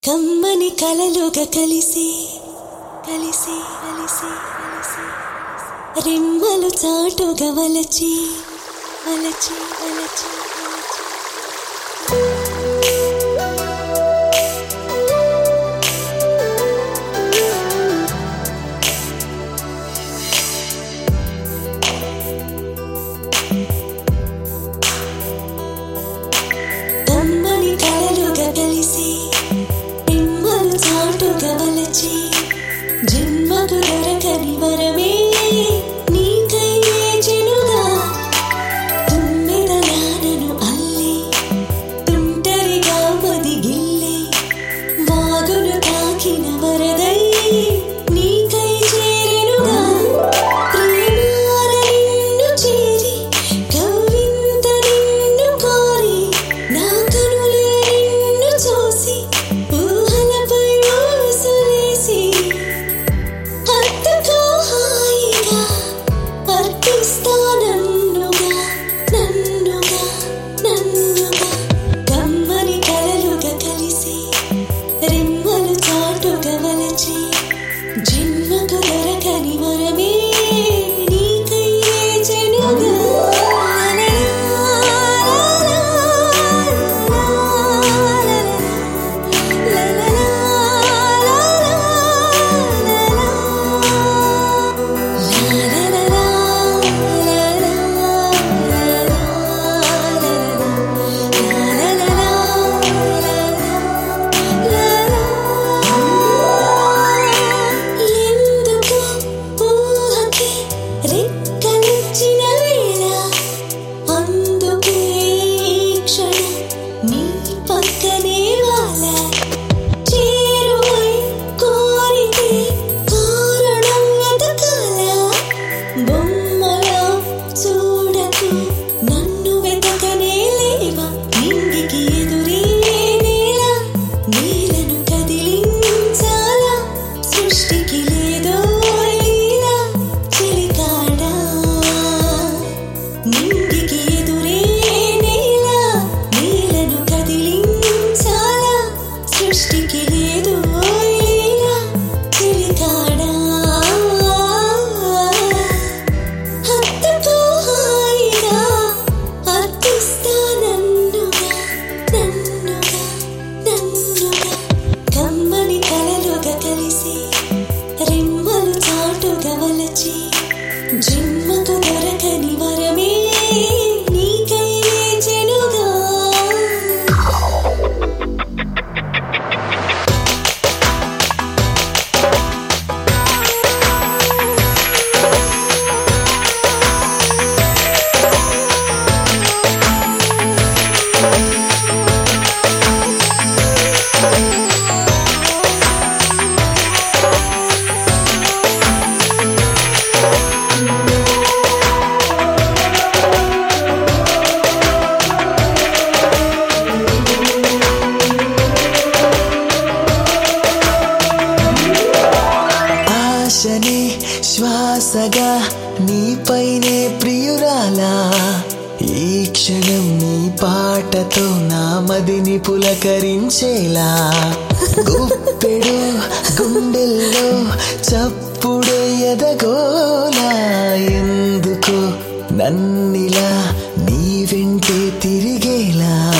కమ్మని కలలుగా కలిసి కలిసి కలిసి కలిసి రెమ్మలు చాటుగా వలచి వలచి వలచి వలచి కమ్మని కలలుగా కలిసి రెమ్మలు చాటుగా వలచి జన్మకు దొరకని వరమే నీకై వేచెనుగా తుమ్మెద నానను అల్లి తుంటరిగా మదిగిల్లి వాగును తాకిన వరదై నీకై చేరెనుగా ప్రేమాల నిన్ను చేరి కవ్వింత నిన్ను కోరి నా కనులే నిన్ను చూసి ఊహలపై ఊసులేసి హత్తుకో హాయిగా అర్పిస్తా నన్నుగా నన్నుగా నన్నుగా కమ్మని కలలుగా కలిసి రెమ్మలు చాటుగా వలచి జన్మకు దొరకని వరమే నీకై వేచెనుగా. ఎందుకు ఊహకి రెక్కలొచ్చిన వేళ అందుకే ఈ క్షణం నీ పక్కనే వాలా చేరువై కోరితే కారణం వెతకాల బొమ్మలో చూడకు నన్ను వెతకనే లేవా నింగికి ఎదురే నేల నీలను కదిలించాలా సృష్టికి లేదో లీలా చెలికాడా నింగికి ఎదురే నేల నీలను కదిలించాలా సృష్టికి లేదు లీలా చెలికాడా హత్తుకో హాయిగా అర్పిస్తా నన్నుగా నన్నుగా నన్నుగా కమ్మని కలలుగా కలిసి రెమ్మలు చాటుగా వలచి జన్మకు దొరకని వరమే నీకై వేచెనుగా ఆశనే శ్వాసగా నీపైనే ప్రియురాలా ఈ క్షణం నీ పాటతో నా మదిని పులకరించేలా గుప్పెడు గుండెల్లో చప్పుడే ఎదగోలా ఎందుకో నన్నిలా నీ వెంటే తిరిగేలా